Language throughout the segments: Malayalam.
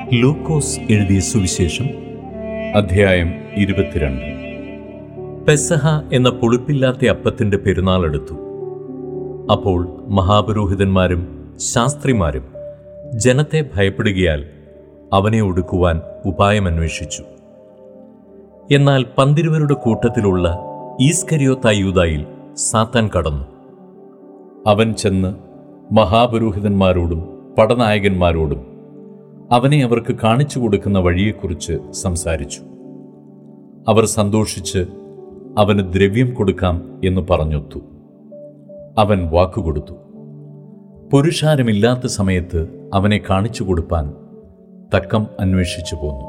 ലൂക്കോസ് എഴുതിയ സുവിശേഷം അധ്യായം ഇരുപത്തിരണ്ട് പെസഹ എന്ന പുളിപ്പില്ലാത്ത അപ്പത്തിന്റെ പെരുന്നാൾ എടുത്തു അപ്പോൾ മഹാപുരോഹിതന്മാരും ശാസ്ത്രിമാരും ജനത്തെ ഭയപ്പെടുകയാൽ അവനെ ഒടുക്കുവാൻ ഉപായമന്വേഷിച്ചു എന്നാൽ പന്തിരുവരുടെ കൂട്ടത്തിലുള്ള ഈസ്കരിയോത്തായൂതായിൽ സാത്താൻ കടന്നു അവൻ ചെന്ന് മഹാപുരോഹിതന്മാരോടും പടനായകന്മാരോടും അവനെ അവർക്ക് കാണിച്ചു കൊടുക്കുന്ന വഴിയെക്കുറിച്ച് സംസാരിച്ചു അവർ സന്തോഷിച്ച് അവന് ദ്രവ്യം കൊടുക്കാം എന്ന് പറഞ്ഞൊത്തു അവൻ വാക്കുകൊടുത്തു പുരുഷാരമില്ലാത്ത സമയത്ത് അവനെ കാണിച്ചു കൊടുപ്പാൻ തക്കം അന്വേഷിച്ചു പോന്നു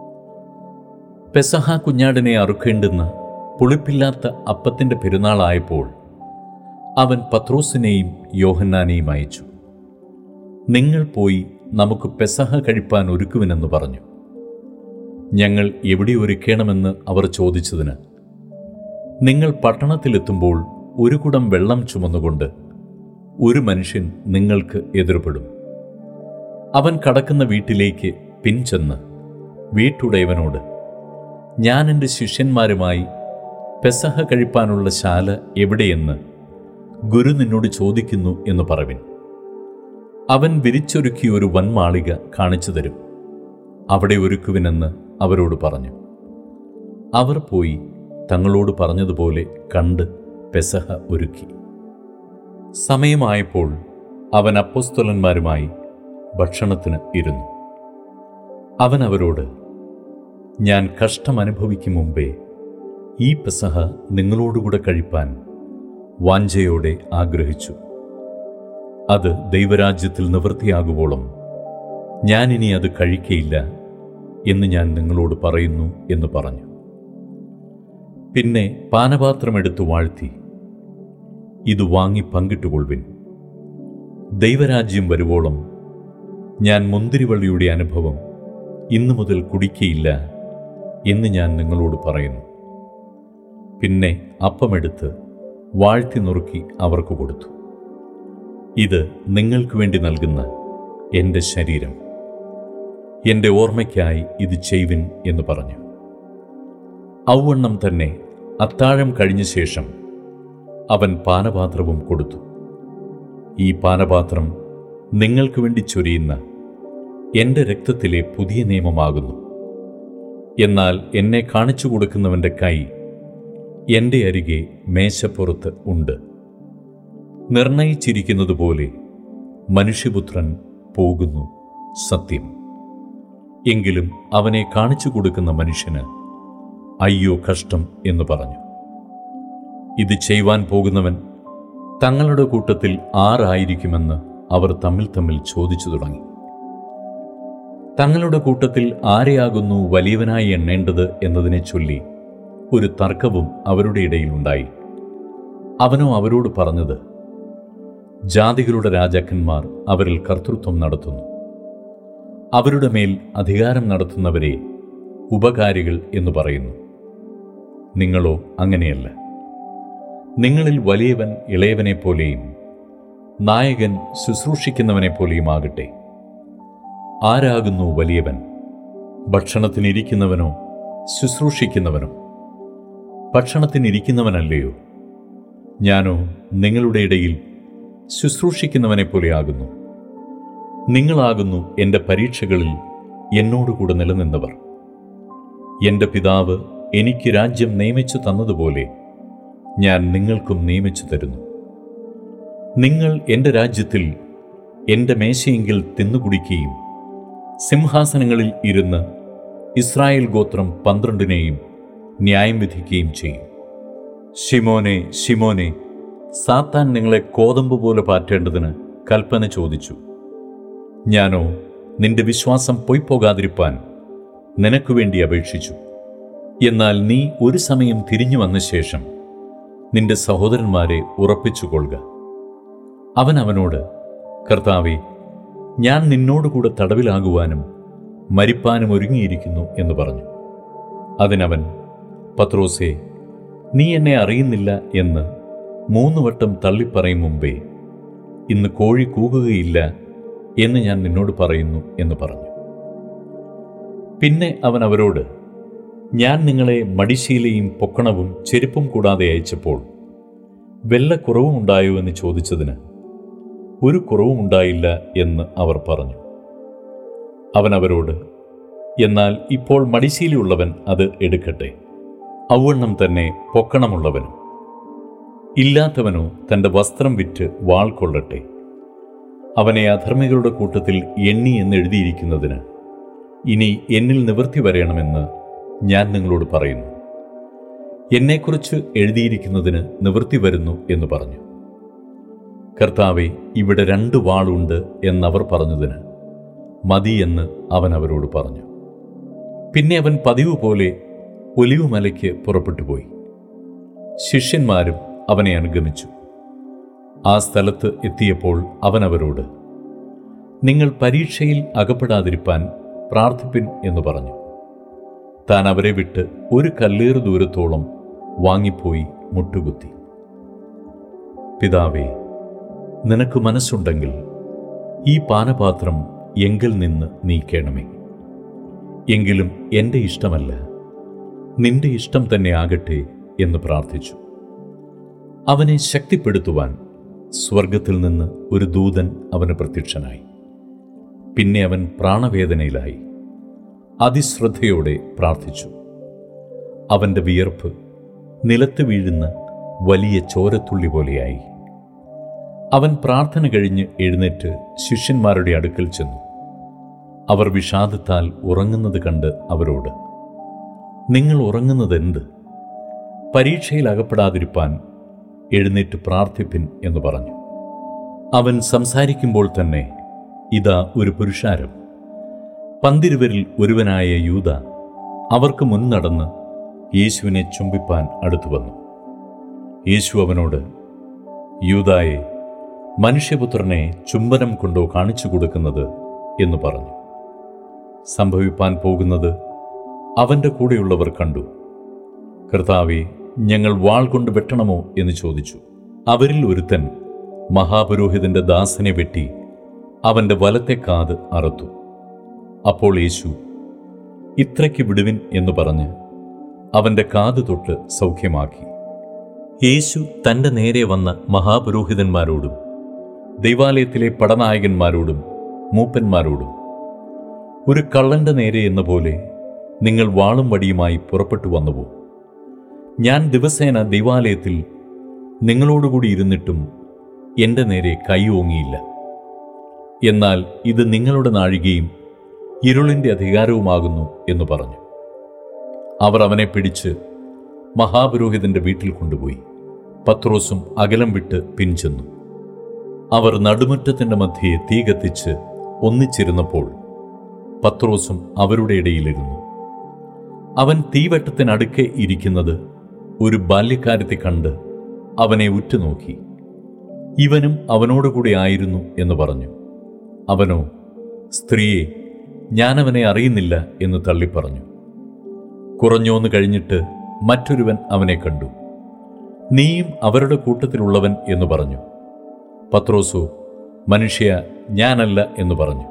പെസഹ കുഞ്ഞാടിനെ അറുക്കേണ്ടുന്ന പുളിപ്പില്ലാത്ത അപ്പത്തിന്റെ പെരുന്നാളായപ്പോൾ അവൻ പത്രോസിനെയും യോഹന്നാനെയും അയച്ചു നിങ്ങൾ പോയി നമുക്ക് പെസഹ കഴിപ്പാൻ ഒരുക്കുവിനെന്ന് പറഞ്ഞു ഞങ്ങൾ എവിടെ ഒരുക്കണമെന്ന് അവർ ചോദിച്ചതിന് നിങ്ങൾ പട്ടണത്തിലെത്തുമ്പോൾ ഒരു കുടം വെള്ളം ചുമന്നുകൊണ്ട് ഒരു മനുഷ്യൻ നിങ്ങൾക്ക് എതിർപ്പെടും അവൻ കടക്കുന്ന വീട്ടിലേക്ക് പിൻചെന്ന് വീട്ടുടയവനോട് ഞാൻ എൻ്റെ ശിഷ്യന്മാരുമായി പെസഹ കഴിപ്പാനുള്ള ശാല എവിടെയെന്ന് ഗുരു നിന്നോട് ചോദിക്കുന്നു എന്ന് പറവിൻ അവൻ വിരിച്ചൊരുക്കിയ ഒരു വൻമാളിക കാണിച്ചു തരും അവിടെ ഒരുക്കുവിനെന്ന് അവരോട് പറഞ്ഞു അവർ പോയി തങ്ങളോട് പറഞ്ഞതുപോലെ കണ്ട് പെസഹ ഒരുക്കി സമയമായപ്പോൾ അവൻ അപ്പോസ്തലന്മാരുമായി ഭക്ഷണത്തിന് ഇരുന്നു അവൻ അവരോട് ഞാൻ കഷ്ടം അനുഭവിക്കും മുമ്പേ ഈ പെസഹ നിങ്ങളോടുകൂടെ കഴിപ്പാൻ വാഞ്ചയോടെ ആഗ്രഹിച്ചു അത് ദൈവരാജ്യത്തിൽ നിവൃത്തിയാകുവോളം ഞാനിനി അത് കഴിക്കയില്ല എന്ന് ഞാൻ നിങ്ങളോട് പറയുന്നു എന്ന് പറഞ്ഞു പിന്നെ പാനപാത്രമെടുത്തു വാഴ്ത്തി ഇത് വാങ്ങി പങ്കിട്ടുകൊള്ളുവിൻ ദൈവരാജ്യം വരുവോളം ഞാൻ മുന്തിരിവള്ളിയുടെ അനുഭവം ഇന്നു മുതൽ കുടിക്കയില്ല എന്ന് ഞാൻ നിങ്ങളോട് പറയുന്നു പിന്നെ അപ്പമെടുത്ത് വാഴ്ത്തി നുറുക്കി അവർക്ക് കൊടുത്തു ഇത് നിങ്ങൾക്ക് വേണ്ടി നൽകുന്ന എൻ്റെ ശരീരം എൻ്റെ ഓർമ്മയ്ക്കായി ഇത് ചെയ്വിൻ എന്ന് പറഞ്ഞു ഔവണ്ണം തന്നെ അത്താഴം കഴിഞ്ഞ ശേഷം അവൻ പാനപാത്രവും കൊടുത്തു ഈ പാനപാത്രം നിങ്ങൾക്ക് വേണ്ടി ചൊരിയുന്ന എൻ്റെ രക്തത്തിലെ പുതിയ നിയമമാകുന്നു എന്നാൽ എന്നെ കാണിച്ചു കൊടുക്കുന്നവൻ്റെ കൈ എൻ്റെ അരികെ മേശപ്പുറത്ത് ഉണ്ട് നിർണയിച്ചിരിക്കുന്നതുപോലെ മനുഷ്യപുത്രൻ പോകുന്നു സത്യം എങ്കിലും അവനെ കാണിച്ചു കൊടുക്കുന്ന മനുഷ്യന് അയ്യോ കഷ്ടം എന്ന് പറഞ്ഞു ഇത് ചെയ്യുവാൻ പോകുന്നവൻ തങ്ങളുടെ കൂട്ടത്തിൽ ആരായിരിക്കുമെന്ന് അവർ തമ്മിൽ തമ്മിൽ ചോദിച്ചു തുടങ്ങി തങ്ങളുടെ കൂട്ടത്തിൽ ആരെയാകുന്നു വലിയവനായി എണ്ണേണ്ടത് എന്നതിനെ ചൊല്ലി ഒരു തർക്കവും അവരുടെ ഇടയിലുണ്ടായി അവനോ അവരോട് പറഞ്ഞത് ജാതികളുടെ രാജാക്കന്മാർ അവരിൽ കർത്തൃത്വം നടത്തുന്നു അവരുടെ മേൽ അധികാരം നടത്തുന്നവരെ ഉപകാരികൾ എന്ന് പറയുന്നു നിങ്ങളോ അങ്ങനെയല്ല നിങ്ങളിൽ വലിയവൻ ഇളയവനെ പോലെയും നായകൻ ശുശ്രൂഷിക്കുന്നവനെ പോലെയും ആകട്ടെ ആരാകുന്നു വലിയവൻ ഭക്ഷണത്തിനിരിക്കുന്നവനോ ശുശ്രൂഷിക്കുന്നവനോ ഭക്ഷണത്തിനിരിക്കുന്നവനല്ലയോ ഞാനോ നിങ്ങളുടെ ഇടയിൽ ശുശ്രൂഷിക്കുന്നവനെ പോലെയാകുന്നു നിങ്ങളാകുന്നു എൻ്റെ പരീക്ഷകളിൽ എന്നോടുകൂടെ നിലനിന്നവർ എൻ്റെ പിതാവ് എനിക്ക് രാജ്യം നിയമിച്ചു തന്നതുപോലെ ഞാൻ നിങ്ങൾക്കും നിയമിച്ചു തരുന്നു നിങ്ങൾ എൻ്റെ രാജ്യത്തിൽ എൻ്റെ മേശയെങ്കിൽ തിന്നുകുടിക്കുകയും സിംഹാസനങ്ങളിൽ ഇരുന്ന് ഇസ്രായേൽ ഗോത്രം പന്ത്രണ്ടിനെയും ന്യായം വിധിക്കുകയും ചെയ്യും ഷിമോനെ ഷിമോനെ സാത്താൻ നിങ്ങളെ കോതമ്പ് പോലെ പാറ്റേണ്ടതിന് കൽപ്പന ചോദിച്ചു ഞാനോ നിന്റെ വിശ്വാസം പൊയ്പോകാതിരിപ്പാൻ നിനക്ക് വേണ്ടി അപേക്ഷിച്ചു എന്നാൽ നീ ഒരു സമയം തിരിഞ്ഞു വന്ന ശേഷം നിന്റെ സഹോദരന്മാരെ ഉറപ്പിച്ചുകൊള്ളുക അവൻ അവനോട് കർത്താവെ ഞാൻ നിന്നോടുകൂടെ തടവിലാകുവാനും മരിപ്പാനും ഒരുങ്ങിയിരിക്കുന്നു എന്ന് പറഞ്ഞു അതിനവൻ പത്രോസേ നീ എന്നെ അറിയുന്നില്ല എന്ന് മൂന്ന് വട്ടം തള്ളിപ്പറയും മുമ്പേ ഇന്ന് കോഴി കൂകുകയില്ല എന്ന് ഞാൻ നിന്നോട് പറയുന്നു എന്ന് പറഞ്ഞു പിന്നെ അവൻ അവരോട് ഞാൻ നിങ്ങളെ മടിശീലയും പൊക്കണവും ചെരുപ്പും കൂടാതെ അയച്ചപ്പോൾ വല്ല കുറവുമുണ്ടായോ എന്ന് ചോദിച്ചതിന് ഒരു കുറവുമുണ്ടായില്ല എന്ന് അവർ പറഞ്ഞു അവൻ അവരോട് എന്നാൽ ഇപ്പോൾ മടിശീലയുള്ളവൻ അത് എടുക്കട്ടെ ഔവണ്ണം തന്നെ പൊക്കണമുള്ളവനും ഇല്ലാത്തവനോ തൻ്റെ വസ്ത്രം വിറ്റ് വാൾ കൊള്ളട്ടെ അവനെ അധർമ്മികളുടെ കൂട്ടത്തിൽ എണ്ണി എന്നെഴുതിയിരിക്കുന്നതിന് ഇനി എന്നിൽ നിവൃത്തി വരയണമെന്ന് ഞാൻ നിങ്ങളോട് പറയുന്നു എന്നെക്കുറിച്ച് എഴുതിയിരിക്കുന്നതിന് നിവൃത്തി വരുന്നു എന്ന് പറഞ്ഞു കർത്താവെ ഇവിടെ രണ്ട് വാളുണ്ട് എന്നവർ പറഞ്ഞതിന് മതി എന്ന് അവൻ അവരോട് പറഞ്ഞു പിന്നെ അവൻ പതിവ് പോലെ ഒലിവുമലയ്ക്ക് പുറപ്പെട്ടുപോയി ശിഷ്യന്മാരും അവനെ അനുഗമിച്ചു ആ സ്ഥലത്ത് എത്തിയപ്പോൾ അവൻ അവരോട് നിങ്ങൾ പരീക്ഷയിൽ അകപ്പെടാതിരിപ്പാൻ പ്രാർത്ഥിപ്പിൻ എന്ന് പറഞ്ഞു താൻ അവരെ വിട്ട് ഒരു കല്ലേറ് ദൂരത്തോളം വാങ്ങിപ്പോയി മുട്ടുകുത്തി പിതാവേ നിനക്ക് മനസ്സുണ്ടെങ്കിൽ ഈ പാനപാത്രം എങ്കിൽ നിന്ന് നീക്കണമേ എങ്കിലും എൻ്റെ ഇഷ്ടമല്ല നിന്റെ ഇഷ്ടം തന്നെ ആകട്ടെ എന്ന് പ്രാർത്ഥിച്ചു അവനെ ശക്തിപ്പെടുത്തുവാൻ സ്വർഗത്തിൽ നിന്ന് ഒരു ദൂതൻ അവന് പ്രത്യക്ഷനായി പിന്നെ അവൻ പ്രാണവേദനയിലായി അതിശ്രദ്ധയോടെ പ്രാർത്ഥിച്ചു അവൻ്റെ വിയർപ്പ് നിലത്ത് വീഴുന്ന വലിയ ചോരത്തുള്ളി പോലെയായി അവൻ പ്രാർത്ഥന കഴിഞ്ഞ് എഴുന്നേറ്റ് ശിഷ്യന്മാരുടെ അടുക്കൽ ചെന്നു അവർ വിഷാദത്താൽ ഉറങ്ങുന്നത് കണ്ട് അവരോട് നിങ്ങൾ ഉറങ്ങുന്നതെന്ത് പരീക്ഷയിൽ അകപ്പെടാതിരിപ്പാൻ എഴുന്നേറ്റ് പ്രാർത്ഥിപ്പിൻ എന്ന് പറഞ്ഞു അവൻ സംസാരിക്കുമ്പോൾ തന്നെ ഇതാ ഒരു പുരുഷാരം പന്തിരുവരിൽ ഒരുവനായ യൂത അവർക്ക് മുൻ നടന്ന് യേശുവിനെ ചുംബിപ്പാൻ അടുത്തു വന്നു യേശു അവനോട് യൂതായെ മനുഷ്യപുത്രനെ ചുംബനം കൊണ്ടോ കാണിച്ചു കൊടുക്കുന്നത് എന്ന് പറഞ്ഞു സംഭവിപ്പാൻ പോകുന്നത് അവൻ്റെ കൂടെയുള്ളവർ കണ്ടു കർത്താവെ ഞങ്ങൾ വാൾ കൊണ്ട് വെട്ടണമോ എന്ന് ചോദിച്ചു അവരിൽ ഒരുത്തൻ മഹാപുരോഹിതന്റെ ദാസനെ വെട്ടി അവന്റെ വലത്തെ കാത് അറുത്തു അപ്പോൾ യേശു ഇത്രയ്ക്ക് വിടുവിൻ എന്ന് പറഞ്ഞ് അവന്റെ കാത് തൊട്ട് സൗഖ്യമാക്കി യേശു തന്റെ നേരെ വന്ന മഹാപുരോഹിതന്മാരോടും ദൈവാലയത്തിലെ പടനായകന്മാരോടും മൂപ്പന്മാരോടും ഒരു കള്ളന്റെ നേരെ എന്ന പോലെ നിങ്ങൾ വാളും വടിയുമായി പുറപ്പെട്ടു വന്നുവോ ഞാൻ ദിവസേന ദൈവാലയത്തിൽ നിങ്ങളോടുകൂടി ഇരുന്നിട്ടും എൻ്റെ നേരെ കൈ ഓങ്ങിയില്ല എന്നാൽ ഇത് നിങ്ങളുടെ നാഴികയും ഇരുളിൻ്റെ അധികാരവുമാകുന്നു എന്ന് പറഞ്ഞു അവർ അവനെ പിടിച്ച് മഹാപുരോഹിതന്റെ വീട്ടിൽ കൊണ്ടുപോയി പത്രോസും അകലം വിട്ട് പിൻചെന്നു അവർ നടുമുറ്റത്തിൻ്റെ മധ്യയെ തീ കത്തിച്ച് ഒന്നിച്ചിരുന്നപ്പോൾ പത്രോസും അവരുടെ ഇടയിലിരുന്നു അവൻ തീവട്ടത്തിനടുക്കെ ഇരിക്കുന്നത് ഒരു ബാല്യക്കാരത്തെ കണ്ട് അവനെ ഉറ്റുനോക്കി ഇവനും അവനോടുകൂടി ആയിരുന്നു എന്ന് പറഞ്ഞു അവനോ സ്ത്രീയെ ഞാനവനെ അറിയുന്നില്ല എന്ന് തള്ളിപ്പറഞ്ഞു കുറഞ്ഞോന്ന് കഴിഞ്ഞിട്ട് മറ്റൊരുവൻ അവനെ കണ്ടു നീയും അവരുടെ കൂട്ടത്തിലുള്ളവൻ എന്ന് പറഞ്ഞു പത്രോസോ മനുഷ്യ ഞാനല്ല എന്ന് പറഞ്ഞു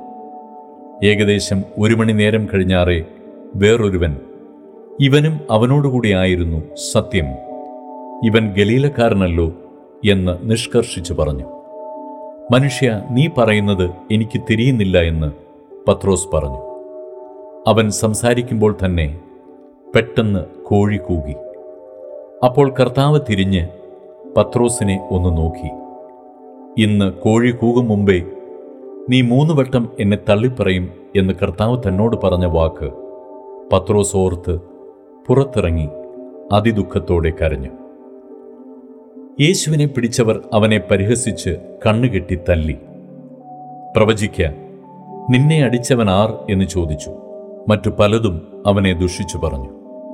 ഏകദേശം ഒരു മണി നേരം കഴിഞ്ഞാറേ വേറൊരുവൻ ഇവനും അവനോടുകൂടി ആയിരുന്നു സത്യം ഇവൻ ഗലീലക്കാരനല്ലോ എന്ന് നിഷ്കർഷിച്ചു പറഞ്ഞു മനുഷ്യ നീ പറയുന്നത് എനിക്ക് തിരിയുന്നില്ല എന്ന് പത്രോസ് പറഞ്ഞു അവൻ സംസാരിക്കുമ്പോൾ തന്നെ പെട്ടെന്ന് കോഴി കൂകി അപ്പോൾ കർത്താവ് തിരിഞ്ഞ് പത്രോസിനെ ഒന്ന് നോക്കി ഇന്ന് കോഴി കൂകും മുമ്പേ നീ മൂന്ന് വട്ടം എന്നെ തള്ളിപ്പറയും എന്ന് കർത്താവ് തന്നോട് പറഞ്ഞ വാക്ക് പത്രോസ് ഓർത്ത് പുറത്തിറങ്ങി അതിദുഃഖത്തോടെ കരഞ്ഞു യേശുവിനെ പിടിച്ചവർ അവനെ പരിഹസിച്ച് കണ്ണുകെട്ടി തല്ലി പ്രവചിക്ക നിന്നെ അടിച്ചവൻ ആർ എന്ന് ചോദിച്ചു മറ്റു പലതും അവനെ ദുഷിച്ചു പറഞ്ഞു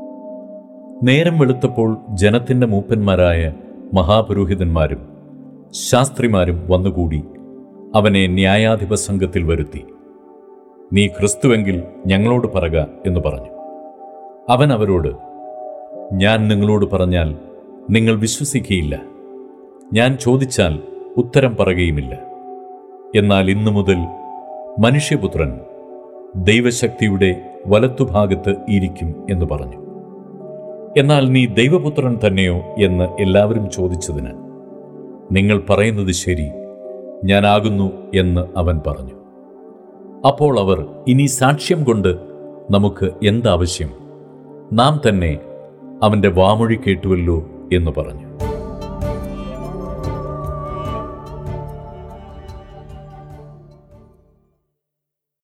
നേരം വെളുത്തപ്പോൾ ജനത്തിന്റെ മൂപ്പന്മാരായ മഹാപുരോഹിതന്മാരും ശാസ്ത്രിമാരും വന്നുകൂടി അവനെ ന്യായാധിപ സംഘത്തിൽ വരുത്തി നീ ക്രിസ്തുവെങ്കിൽ ഞങ്ങളോട് പറക എന്ന് പറഞ്ഞു അവൻ അവരോട് ഞാൻ നിങ്ങളോട് പറഞ്ഞാൽ നിങ്ങൾ വിശ്വസിക്കുകയില്ല ഞാൻ ചോദിച്ചാൽ ഉത്തരം പറയുകയുമില്ല എന്നാൽ ഇന്നു മുതൽ മനുഷ്യപുത്രൻ ദൈവശക്തിയുടെ വലത്തുഭാഗത്ത് ഇരിക്കും എന്ന് പറഞ്ഞു എന്നാൽ നീ ദൈവപുത്രൻ തന്നെയോ എന്ന് എല്ലാവരും ചോദിച്ചതിന് നിങ്ങൾ പറയുന്നത് ശരി ഞാനാകുന്നു എന്ന് അവൻ പറഞ്ഞു അപ്പോൾ അവർ ഇനി സാക്ഷ്യം കൊണ്ട് നമുക്ക് എന്താവശ്യം നാം തന്നെ അവൻ്റെ വാമൊഴി കേട്ടുവല്ലോ എന്ന് പറഞ്ഞു